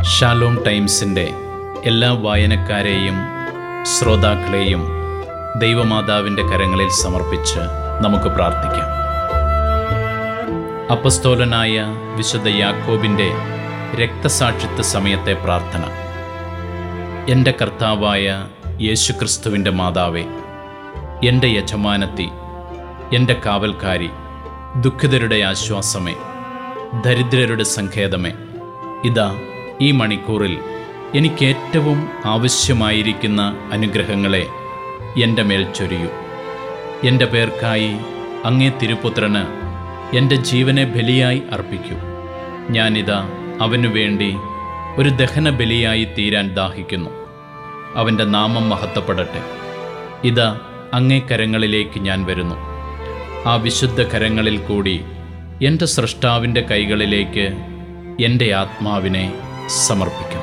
Shalom ടൈംസിൻ്റെ എല്ലാ വായനക്കാരെയും ശ്രോതാക്കളെയും ദൈവമാതാവിൻ്റെ കരങ്ങളിൽ സമർപ്പിച്ച് നമുക്ക് പ്രാർത്ഥിക്കാം അപ്പസ്തോലനായ വിശുദ്ധ യാക്കോബിൻ്റെ രക്തസാക്ഷിത്വ സമയത്തെ പ്രാർത്ഥന എൻ്റെ കർത്താവായ യേശുക്രിസ്തുവിൻ്റെ മാതാവേ എൻ്റെ യജമാനത്തി എൻ്റെ കാവൽക്കാരി ദുഃഖിതരുടെ ആശ്വാസമേ ദരിദ്രരുടെ സങ്കേതമേ ഇതാ ഈ മണിക്കൂറിൽ എനിക്ക് ഏറ്റവും ആവശ്യമായിരിക്കുന്ന അനുഗ്രഹങ്ങളെ എൻ്റെ മേൽ ചൊരിയൂ എൻ്റെ പേർക്കായി അങ്ങേ തിരുപുത്രന് എൻ്റെ ജീവനെ ബലിയായി അർപ്പിക്കൂ ഞാനിതാ അവനു വേണ്ടി ഒരു ദഹന ബലിയായി തീരാൻ ദാഹിക്കുന്നു അവൻ്റെ നാമം മഹത്വപ്പെടട്ടെ ഇതാ അങ്ങേ കരങ്ങളിലേക്ക് ഞാൻ വരുന്നു ആ വിശുദ്ധ കരങ്ങളിൽ കൂടി എൻ്റെ സൃഷ്ടാവിൻ്റെ കൈകളിലേക്ക് എൻ്റെ ആത്മാവിനെ സമർപ്പിക്കും